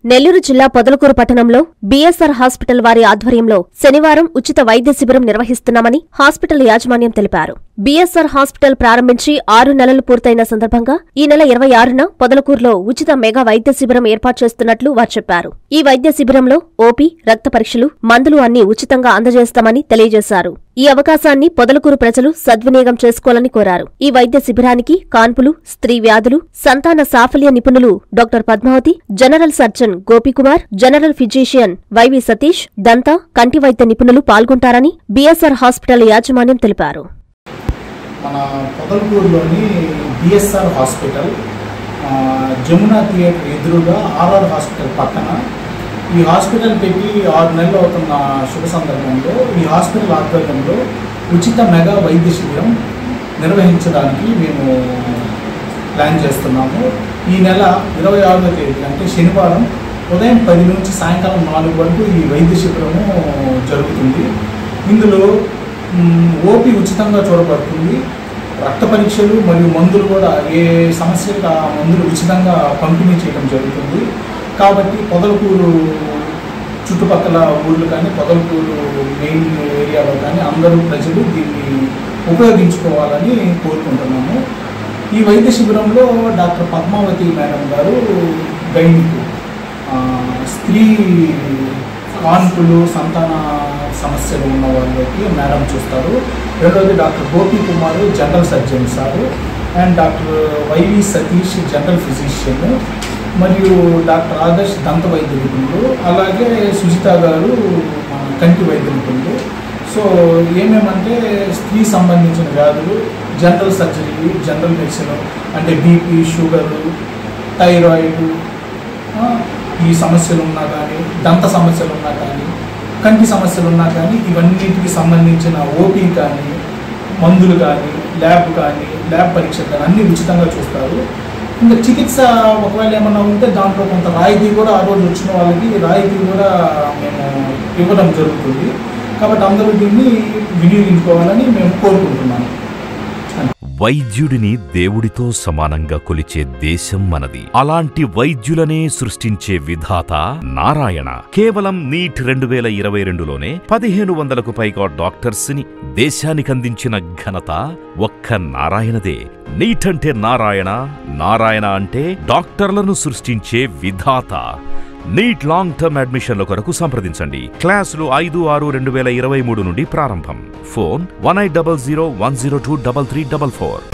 నెల్లూరు జిల్లా పొదలకూరు పట్టణంలో BSR hospital వారి ఆధ్వర్యంలో శనివారం ఉచిత వైద్య శిబిరం నిర్వహిస్తున్నామని హాస్పిటల్ యాజమాన్యం తెలిపారు బీఎస్ఆర్ హాస్పిటల్ ప్రారంభించి ఆరు నెలలు పూర్తయిన సందర్భంగా ఈ నెల ఇరవై ఆరున పొదలకూరులో ఉచిత మెగా వైద్య శిబిరం ఏర్పాటు చేస్తున్నట్లు వారు చెప్పారు ఈ వైద్య శిబిరంలో ఓపీ రక్త పరీక్షలు మందులు అన్ని ఉచితంగా అందజేస్తామని తెలియజేశారు ఈ అవకాశాన్ని పొదలకూరు ప్రజలు సద్వినియోగం చేసుకోవాలని కోరారు ఈ వైద్య శిబిరానికి కాన్పులు స్త్రీ వ్యాధులు సంతాన సాఫల్య నిపుణులు doctor Padmavathi general surgeon Gopikumar general physician YV Satish దంత కంటి వైద్య నిపుణులు పాల్గొంటారని బీఎస్ఆర్ హాస్పిటల్ యాజమాన్యం తెలిపారు మన పొదలకూరులోని బిఎస్ఆర్ హాస్పిటల్ ఆ, జమునా థియేటర్ ఎదురుగా ఆర్ఆర్ హాస్పిటల్ పక్కన ఈ హాస్పిటల్ పెట్టి ఆరు నెలలు అవుతున్న శుభ సందర్భంలో ఈ హాస్పిటల్ ఆధ్వర్యంలో ఉచిత మెగా వైద్య శిబిరం నిర్వహించడానికి మేము ప్లాన్ చేస్తున్నాము ఈ నెల ఇరవై ఆరవ తేదీ అంటే శనివారం ఉదయం పది నుంచి సాయంకాలం నాలుగు వరకు ఈ వైద్య శిబిరము జరుగుతుంది ఇందులో మ్, ఓపీ ఉచితంగా చూడబడుతుంది రక్త పరీక్షలు మరియు మందులు కూడా ఏ సమస్యలకు ఆ మందులు ఉచితంగా పంపిణీ చేయడం జరుగుతుంది కాబట్టి పొదలకూరు చుట్టుపక్కల ఊళ్ళు కానీ పొదలకూరు మెయిన్ ఏరియాలో కానీ అందరూ ప్రజలు దీన్ని ఉపయోగించుకోవాలని కోరుకుంటున్నాము ఈ వైద్య శిబిరంలో doctor Padmavathi madam garu gynaec ఆ, స్త్రీ కాన్పులు సంతాన సమస్యలు ఉన్న వాళ్ళకి మేడం చూస్తారు రెండోది doctor Gopi Kumar general surgeon sir and doctor YV Satish general physician మరియు డాక్టర్ ఆదర్శ్ దంత వైద్య నిపుణులు అలాగే సుజిత గారు ఆ, కంటి వైద్య నిపుణులు సో ఏమేమంటే స్త్రీ సంబంధించిన వ్యాధులు జనరల్ సర్జరీ జనరల్ మెడిసిన్ అంటే బీపీ షుగరు థైరాయిడ్ ఆ, ఈ సమస్యలు ఉన్నా కానీ దంత సమస్యలు ఉన్నా కానీ కంటి సమస్యలు ఉన్నా కానీ ఇవన్నిటికి సంబంధించిన ఓపీ కానీ మందులు కానీ ల్యాబ్ కానీ ల్యాబ్ పరీక్షలు కానీ అన్నీ ఉచితంగా చూస్తారు ఇంకా చికిత్స ఒకవేళ ఏమన్నా ఉంటే దాంట్లో కొంత రాయితీ కూడా ఆ రోజు వచ్చిన వాళ్ళకి రాయితీ కూడా మేము ఇవ్వడం జరుగుతుంది కాబట్టి అందరూ దీన్ని వినియోగించుకోవాలని మేము కోరుకుంటున్నాము వైద్యుడిని దేవుడితో సమానంగా కొలిచే దేశం మనది అలాంటి వైద్యులనే సృష్టించే విధాత నారాయణ కేవలం నీట్ రెండు వేల ఇరవై రెండులోనే పదిహేను వందలకు పైగా డాక్టర్స్ ని దేశానికందించిన ఘనత ఒక్క నారాయణదే నీట్ అంటే నారాయణ నారాయణ అంటే డాక్టర్లను సృష్టించే విధాత నీట్ లాంగ్ టర్మ్ అడ్మిషన్ల కొరకు సంప్రదించండి క్లాసులు ఐదు ఆరు రెండు వేల ఇరవై మూడు నుండి ప్రారంభం phone one eight double zero one zero two double three double four